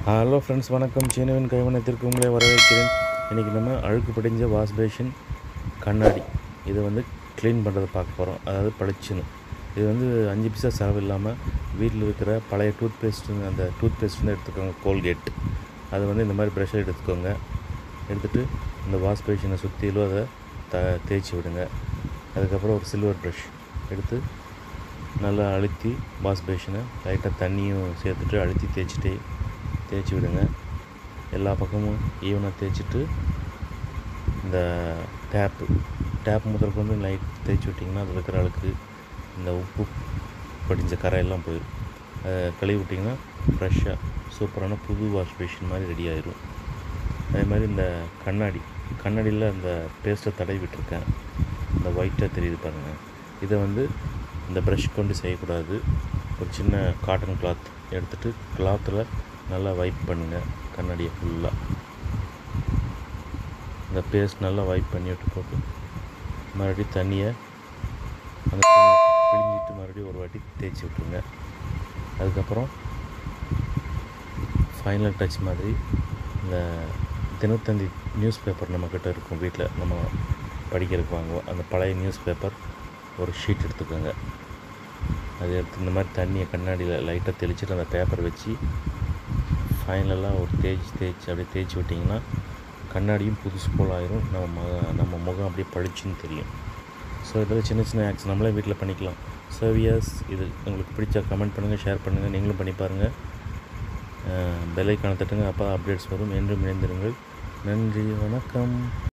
hello friends வணக்கம் சீனவின் கைவண்ணத்திற்கு உங்களை வரவேற்கிறேன் இன்றைக்கி நம்ம அழுக்கு படிஞ்ச வாஷ் பேஷன் கண்ணாடி இதை வந்து க்ளீன் பண்ணுறதை பார்க்க போகிறோம் அதாவது பளிச்சுன்னு இது வந்து அஞ்சு பைசா செலவு இல்லாமல் வீட்டில் இருக்கிற பழைய டூத் பேஸ்ட்டு அந்த டூத் பேஸ்ட் வந்து எடுத்துக்கோங்க கோல்கேட் அதை வந்து இந்த மாதிரி ப்ரெஷ்ஷை எடுத்துக்கோங்க எடுத்துகிட்டு இந்த வாஷ் பேஷனை சுற்றிலும் அதை த தேய்ச்சி விடுங்க அதுக்கப்புறம் ஒரு சில்வர் ப்ரஷ் எடுத்து நல்லா அழுத்தி வாஷ் பேஷனை லைட்டாக தண்ணியும் சேர்த்துட்டு அழுத்தி தேய்ச்சிட்டே தேய்ச்சி விடுங்க எல்லா பக்கமும் ஈவனாக தேய்ச்சிட்டு இந்த டேப்பு டேப் முதல் கொண்டு லைட் தேய்ச்சி விட்டிங்கன்னா அதில் இருக்கிற அழுக்கு இந்த உப்பு படிஞ்ச கரையெல்லாம் போயிடும் அதை கழுவி விட்டிங்கன்னா ஃப்ரெஷ்ஷாக சூப்பரான புது வாஷ் பேஷன் மாதிரி ரெடி ஆயிரும் அதே மாதிரி இந்த கண்ணாடி கண்ணாடியில் அந்த பேஸ்ட்டை தடவி விட்டுருக்கேன் இந்த ஒயிட்டாக தெரியுது பாருங்கள் இதை வந்து இந்த ப்ரஷ் கொண்டு செய்யக்கூடாது ஒரு சின்ன காட்டன் கிளாத் எடுத்துகிட்டு கிளாத்தில் நல்லா வைப் பண்ணுங்கள் கண்ணாடியை ஃபுல்லாக இந்த பேஸ்ட் நல்லா வைப் பண்ணி விட்டு போட்டு மறுபடியும் தண்ணியை அந்த தண்ணியை பிழிஞ்சிட்டு மறுபடியும் ஒரு வாட்டி தேய்ச்சி விட்ருங்க அதுக்கப்புறம் ஃபைனல் டச் மாதிரி இந்த தினத்தந்தி நியூஸ் பேப்பர் நம்மக்கிட்ட இருக்கும் வீட்டில் நம்ம படிக்கிறதுக்கு வாங்குவோம் அந்த பழைய நியூஸ் பேப்பர் ஒரு ஷீட் எடுத்துக்கோங்க அது எடுத்து இந்த மாதிரி தண்ணியை கண்ணாடியில் லைட்டாக தெளிச்சிட்டு அந்த பேப்பர் வச்சு ஃபைனலாக ஒரு தேய்ச்சி தேய்ச்சி அப்படியே தேய்ச்சி விட்டிங்கன்னா கண்ணாடியும் புதுசு போல் ஆயிரும் நம்ம மக நம்ம முகம் அப்படியே பளிச்சுன்னு தெரியும் ஸோ இதில் சின்ன சின்ன ஆக்ஸ் நம்மளே வீட்டில் பண்ணிக்கலாம் ஸோ வியர்ஸ் இது உங்களுக்கு பிடிச்சா கமெண்ட் பண்ணுங்கள் ஷேர் பண்ணுங்கள் நீங்களும் பண்ணி பாருங்கள் பெல் ஐக்கானை தட்டுங்க அப்போ அப்டேட்ஸ் வரும் என்றும் இணைந்திருங்கள் நன்றி வணக்கம்